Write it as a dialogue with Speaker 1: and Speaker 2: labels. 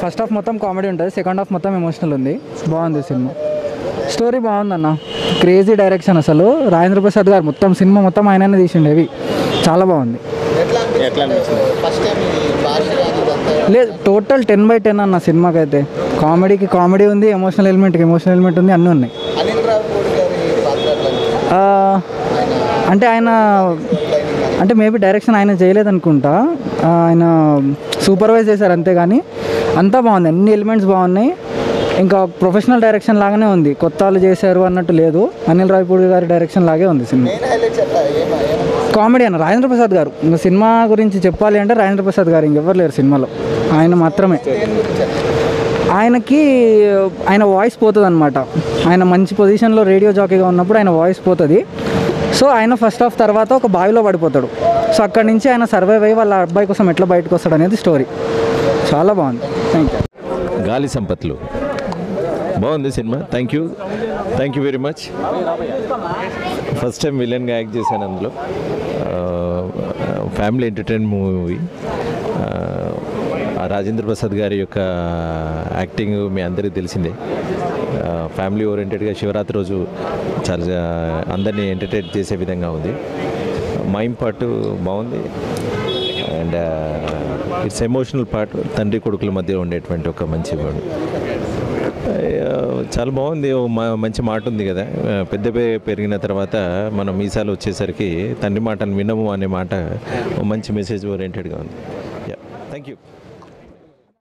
Speaker 1: First half మొత్తం comedy ఉంటుంది second half మొత్తం ఎమోషనల్ ఉంది బాగుంది సినిమా స్టోరీ బాగుందన్న క్రేజీ డైరెక్షన్ అసలు రాజేంద్ర ప్రసాద్ గారు మొత్తం సినిమా మొత్తం ఆయననే తీసిండే ఇవి చాలా బాగుంది
Speaker 2: ఎట్లా అనిపిస్తుంది ఫస్ట్ టైం ఈ భారీ కానీ ఇదంతా
Speaker 1: లేదు టోటల్ టెన్ బై టెన్ అన్న సినిమాకి అయితే కామెడీకి కామెడీ ఉంది ఎమోషనల్ ఎలిమెంట్కి ఎమోషనల్ ఎలిమెంట్ ఉంది అన్నీ ఉన్నాయి
Speaker 2: అనిల్ రావిపూడి గారి పాత్ర ఎట్లా అనిపిస్తుంది?
Speaker 1: ఆ, అంటే ఆయన అంటే మేబీ డైరెక్షన్ ఆయన చేయలేదు అనుకుంటా ఆ, ఆయన సూపర్వైజ్ చేశారు అంతేగాని అంతా బాగుంది అన్ని ఎలిమెంట్స్ బాగున్నాయి ఇంకా ప్రొఫెషనల్ డైరెక్షన్ లాగానే ఉంది కొత్త వాళ్ళు చేశారు అన్నట్టు లేదు అనిల్ రావిపూడి గారి డైరెక్షన్ లాగే ఉంది సినిమా
Speaker 2: మెయిన్ హైలైట్స్ ఎట్లా ఏమా ఏమా
Speaker 1: కామెడీ అన్న రాజేంద్ర ప్రసాద్ గారు ఇంకా సినిమా గురించి చెప్పాలి అంటే రాజేంద్ర ప్రసాద్ గారు ఇంకెవ్వరు లేరు సినిమాలో ఆయన మాత్రమే
Speaker 2: దేని గురించి ఎట్లా?
Speaker 1: ఆయనకి ఆయన వాయిస్ పోతుంది అనమాట ఆయన మంచి పొజిషన్లో రేడియో జాకీగా ఉన్నప్పుడు ఆయన వాయిస్ పోతుంది సో ఆయన ఫస్ట్ హాఫ్ తర్వాత ఒక బావిలో పడిపోతాడు సో అక్కడి నుంచి ఆయన సర్వైవ్ అయ్యి వాళ్ళ అబ్బాయి కోసం ఎట్లా బయటకు వస్తాడు అనేది స్టోరీ చాలా బాగుంది థ్యాంక్ యూ
Speaker 3: గాలి సంపత్లు బాగుంది cinema thank you thank you very much first time విలన్గా యాక్ట్ చేశాను అందులో family entertain movie Rajendra Prasad గారి యొక్క యాక్టింగ్ మీ అందరికీ తెలిసిందే ఫ్యామిలీ ఓరియంటెడ్గా శివరాత్రి రోజు చాలా అందరినీ ఎంటర్టైన్ చేసే విధంగా ఉంది మైమ్ పార్ట్ బాగుంది అండ్ ఇట్స్ ఎమోషనల్ పార్ట్ తండ్రి కొడుకుల మధ్య ఉండేటువంటి ఒక మంచి word. ఆ, చాలా బాగుంది ఓ మ- మంచి మాట ఉంది కదా ఆ, పెద్ద పె- పెరిగిన తర్వాత మన మీసాలు వచ్చేసరికి తండ్రి మాటను వినము అనే మాట ఓ మంచి మెసేజ్ ఓరియంటెడ్గా ఉంది థ్యాంక్ యూ